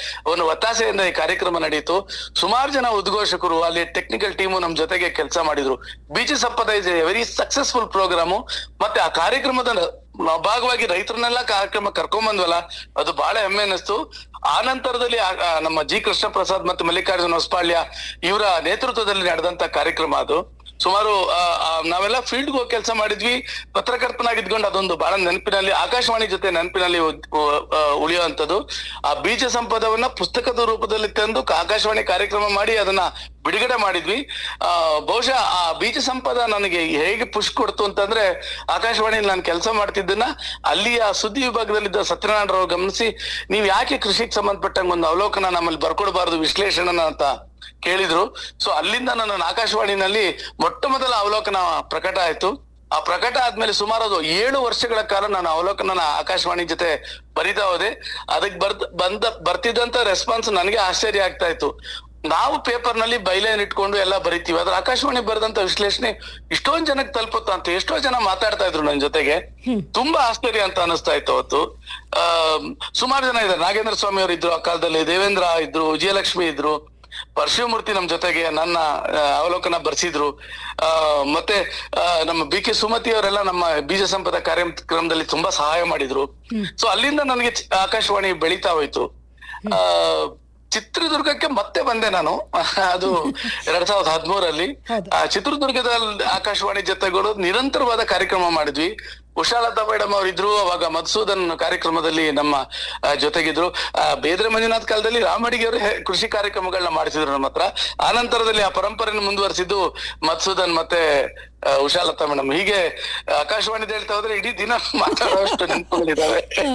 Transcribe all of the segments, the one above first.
ಒಂದು ಒತ್ತಾಸೆಯಿಂದ ಈ ಕಾರ್ಯಕ್ರಮ ನಡೆಯಿತು ಸುಮಾರು ಜನ ಉದ್ಘೋಷಕರು ಅಲ್ಲಿ ಟೆಕ್ನಿಕಲ್ ಟೀಮು ನಮ್ ಜೊತೆಗೆ ಕೆಲಸ ಮಾಡಿದ್ರು ಬೀಚ ಸಂಪದ is a very successful programme ಮತ್ತೆ ಆ ಕಾರ್ಯಕ್ರಮದ ನಾವು ಭಾಗವಾಗಿ ರೈತರನ್ನೆಲ್ಲ ಕಾರ್ಯಕ್ರಮ ಕರ್ಕೊಂಬಂದ್ವಲ್ಲ ಅದು ಬಹಳ ಹೆಮ್ಮೆ ಅನ್ನಿಸ್ತು ಆ ನಂತರದಲ್ಲಿ ಆ- ಆ ನಮ್ಮ ಜಿ ಕೃಷ್ಣ ಪ್ರಸಾದ್ ಮತ್ತು ಮಲ್ಲಿಕಾರ್ಜುನ ಹೊಸಪಾಳ್ಯ ಇವರ ನೇತೃತ್ವದಲ್ಲಿ ನಡೆದಂತ ಕಾರ್ಯಕ್ರಮ ಅದು ಸುಮಾರು ಆ, ಆ, ನಾವೆಲ್ಲ ಫೀಲ್ಡ್ ಹೋಗಿ ಕೆಲಸ ಮಾಡಿದ್ವಿ ಪತ್ರಕರ್ತನಾಗಿದ್ಕೊಂಡು ಅದೊಂದು ಬಹಳ ನೆನಪಿನಲ್ಲಿ ಆಕಾಶವಾಣಿ ಜೊತೆ ನೆನಪಿನಲ್ಲಿ ಉದ್- ಉ- ಆ, ಉಳಿಯುವಂತದ್ದು ಆ ಬೀಜ ಸಂಪದವನ್ನ ಪುಸ್ತಕದ ರೂಪದಲ್ಲಿ ತಂದು ಆಕಾಶವಾಣಿ ಕಾರ್ಯಕ್ರಮ ಮಾಡಿ ಅದನ್ನ ಬಿಡುಗಡೆ ಮಾಡಿದ್ವಿ ಆ ಬಹುಶಃ ಆ ಬೀಜ ಸಂಪದ ನನಗೆ ಹೇಗೆ ಪುಷ್ ಕೊಡ್ತು ಅಂತಂದ್ರೆ ಆಕಾಶವಾಣಿಯಲ್ಲಿ ನಾನು ಕೆಲಸ ಮಾಡ್ತಿದ್ದನ್ನ ಅಲ್ಲಿಯ ಸುದ್ದಿ ವಿಭಾಗದಲ್ಲಿದ್ದ ಸತ್ಯನಾರಾಯಣ ರಾವ್ ಗಮನಿಸಿ ನೀವ್ ಯಾಕೆ ಕೃಷಿಗೆ ಸಂಬಂಧಪಟ್ಟಂಗ ಒಂದು ಅವಲೋಕನ ನಮ್ಮಲ್ಲಿ ಬರ್ಕೊಡ್ಬಾರ್ದು ವಿಶ್ಲೇಷಣನ ಅಂತ ಕೇಳಿದ್ರು ಸೊ ಅಲ್ಲಿಂದ ನನ್ನ ಆಕಾಶವಾಣಿನಲ್ಲಿ ಮೊಟ್ಟ ಮೊದಲ ಅವಲೋಕನ ಪ್ರಕಟ ಆಯ್ತು ಆ ಪ್ರಕಟ ಆದ್ಮೇಲೆ ಸುಮಾರು ಅದು ಏಳು ವರ್ಷಗಳ ಕಾಲ ನಾನು ಅವಲೋಕನ ಆಕಾಶವಾಣಿ ಜೊತೆ ಬರಿತಾ ಹೋದೆ ಅದಕ್ಕೆ ಬರ್ದ ಬಂದ ಬರ್ತಿದ್ದಂತ ರೆಸ್ಪಾನ್ಸ್ ನನಗೆ ಆಶ್ಚರ್ಯ ಆಗ್ತಾ ಇತ್ತು ನಾವು ಪೇಪರ್ ನಲ್ಲಿ ಬೈಲೈನ್ ಇಟ್ಕೊಂಡು ಎಲ್ಲ ಬರಿತೀವಿ ಆದ್ರೆ ಆಕಾಶವಾಣಿ ಬರೆದಂತ ವಿಶ್ಲೇಷಣೆ ಇಷ್ಟೊಂದ್ ಜನಕ್ಕೆ ತಲುಪುತ್ತ ಅಂತ ಎಷ್ಟೋ ಜನ ಮಾತಾಡ್ತಾ ಇದ್ರು ನನ್ನ ಜೊತೆಗೆ ತುಂಬಾ ಆಶ್ಚರ್ಯ ಅಂತ ಅನಿಸ್ತಾ ಇತ್ತು ಅವತ್ತು ಆ ಸುಮಾರು ಜನ ಇದ್ದಾರೆ ನಾಗೇಂದ್ರ ಸ್ವಾಮಿ ಅವರು ಇದ್ರು ಆ ಕಾಲದಲ್ಲಿ ದೇವೇಂದ್ರ ಇದ್ರು ವಿಜಯಲಕ್ಷ್ಮಿ ಇದ್ರು ಪರಶಿವಮೂರ್ತಿ ನಮ್ ಜೊತೆಗೆ ನನ್ನ ಆ, ಅವಲೋಕನ ಬರ್ಸಿದ್ರು ಆ ಮತ್ತೆ ಆ, ನಮ್ಮ ಬಿ ಕೆ ಸುಮತಿ ಅವರೆಲ್ಲ ನಮ್ಮ ಬೀಜ ಸಂಪದ ಕಾರ್ಯಕ್ರಮದಲ್ಲಿ ತುಂಬಾ ಸಹಾಯ ಮಾಡಿದ್ರು ಸೊ ಅಲ್ಲಿಂದ ನನಗೆ ಚ- ಆಕಾಶವಾಣಿ ಬೆಳೀತಾ ಹೋಯ್ತು ಆ ಚಿತ್ರದುರ್ಗಕ್ಕೆ ಮತ್ತೆ ಬಂದೆ ನಾನು ಅದು ಎರಡ್ ಸಾವಿರದ ಹದಿಮೂರಲ್ಲಿ ಹೌದು. ಆ ಚಿತ್ರದುರ್ಗದ ಆಕಾಶವಾಣಿ ಜೊತೆಗಳು ನಿರಂತರವಾದ ಕಾರ್ಯಕ್ರಮ ಮಾಡಿದ್ವಿ ಉಷಾಲತಾ ಮೇಡಮ್ ಅವರಿದ್ರು ಅವಾಗ ಮಧುಸೂದನ್ ಕಾರ್ಯಕ್ರಮದಲ್ಲಿ ನಮ್ಮ ಆ, ಜೊತೆಗಿದ್ರು ಆ, ಬೇದ್ರೆ ಮಂಜುನಾಥ್ ಕಾಲದಲ್ಲಿ ರಾಮಡಿಗೆ ಅವರು ಕೃಷಿ ಕಾರ್ಯಕ್ರಮಗಳನ್ನ ಮಾಡಿಸಿದ್ರು ನಮ್ಮ ಹತ್ರ ಆ ನಂತರದಲ್ಲಿ ಆ ಪರಂಪರೆಯನ್ನು ಮುಂದುವರಿಸಿದ್ದು ಮಧುಸೂದನ್ ಮತ್ತೆ ಆ, ಉಷಾಲತಾ ಮೇಡಮ್ ಹೀಗೆ ಆಕಾಶವಾಣಿದ ಹೇಳ್ತಾ ಹೋದ್ರೆ ಇಡೀ ದಿನ ಮಾತಾಡುವಷ್ಟು ನೆನಪುಗಳಿದಾವೆ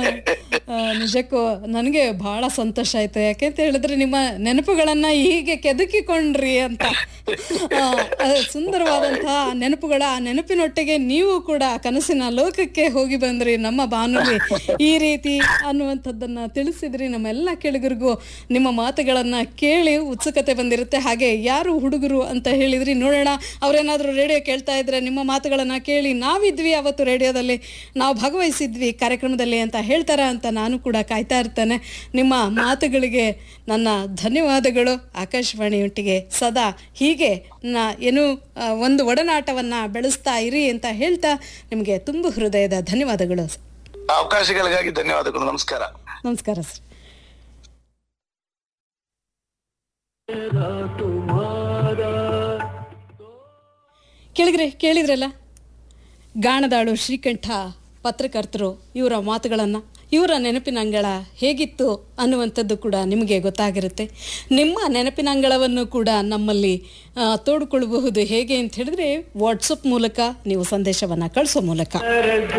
ಆ, ನಿಜಕ್ಕೂ ನನಗೆ ಬಹಳ ಸಂತೋಷ ಆಯ್ತು ಯಾಕೆಂತ ಹೇಳಿದ್ರೆ ನಿಮ್ಮ ನೆನಪುಗಳನ್ನ ಹೀಗೆ ಕೆದಕಿಕೊಂಡ್ರಿ ಅಂತ ಆ, ಆ, ಸುಂದರವಾದಂತಹ ನೆನಪುಗಳ ಆ ನೆನಪಿನೊಟ್ಟಿಗೆ ನೀವು ಕೂಡ ಕನಸಿನ ಲೋಕಕ್ಕೆ ಹೋಗಿ ಬಂದ್ರಿ ನಮ್ಮ ಬಾನುಲಿ ಈ ರೀತಿ ಅನ್ನುವಂಥದ್ದನ್ನ ತಿಳಿಸಿದ್ರಿ ನಮ್ಮೆಲ್ಲ ಕೇಳಿಗರಿಗೂ ನಿಮ್ಮ ಮಾತುಗಳನ್ನ ಕೇಳಿ ಉತ್ಸುಕತೆ ಬಂದಿರುತ್ತೆ ಹಾಗೆ ಯಾರು ಹುಡುಗರು ಅಂತ ಹೇಳಿದ್ರಿ ನೋಡೋಣ ಅವ್ರೇನಾದ್ರೂ ರೇಡಿಯೋ ಕೇಳ್ತಾ ಇದ್ರೆ ನಿಮ್ಮ ಮಾತುಗಳನ್ನ ಕೇಳಿ ನಾವಿದ್ವಿ ಅವತ್ತು ರೇಡಿಯೋದಲ್ಲಿ ನಾವು ಭಾಗವಹಿಸಿದ್ವಿ ಕಾರ್ಯಕ್ರಮದಲ್ಲಿ ಅಂತ ಹೇಳ್ತಾರ ಅಂತ ನಾನು ಕೂಡ ಕಾಯ್ತಾ ಇರ್ತೇನೆ ನಿಮ್ಮ ಮಾತುಗಳಿಗೆ ನನ್ನ ಧನ್ಯವಾದಗಳು ಆಕಾಶವಾಣಿಯೊಟ್ಟಿಗೆ ಸದಾ ಹೀಗೆ ನಾ ಏನು ಆ, ಒಂದು ಒಡನಾಟವನ್ನ ಬೆಳೆಸ್ತಾ ಇರಿ ಅಂತ ಹೇಳ್ತಾ ನಿಮಗೆ ತುಂಬು ಹೃದಯದ ಧನ್ಯವಾದಗಳು ಅವಕಾಶಗಳಿಗಾಗಿ ಧನ್ಯವಾದಗಳು ನಮಸ್ಕಾರ ನಮಸ್ಕಾರ ಸರ್ ಕೇಳಿದ್ರಿ ಕೇಳಿದ್ರಲ್ಲ ಗಾಣದಾಳು ಶ್ರೀಕಂಠ ಪತ್ರಕರ್ತರು ಇವರ ಮಾತುಗಳನ್ನು ಇವರ ನೆನಪಿನಂಗಳ ಹೇಗಿತ್ತು ಅನ್ನುವಂಥದ್ದು ಕೂಡ ನಿಮಗೆ ಗೊತ್ತಾಗಿರುತ್ತೆ ನಿಮ್ಮ ನೆನಪಿನಂಗಳವನ್ನು ಕೂಡ ನಮ್ಮಲ್ಲಿ ಆ, ತೋಡಿಕೊಳ್ಳಬಹುದು ಹೇಗೆ ಅಂತ ಹೇಳಿದ್ರೆ ವಾಟ್ಸಪ್ ಮೂಲಕ ನೀವು ಸಂದೇಶವನ್ನು ಕಳಿಸೋ ಮೂಲಕ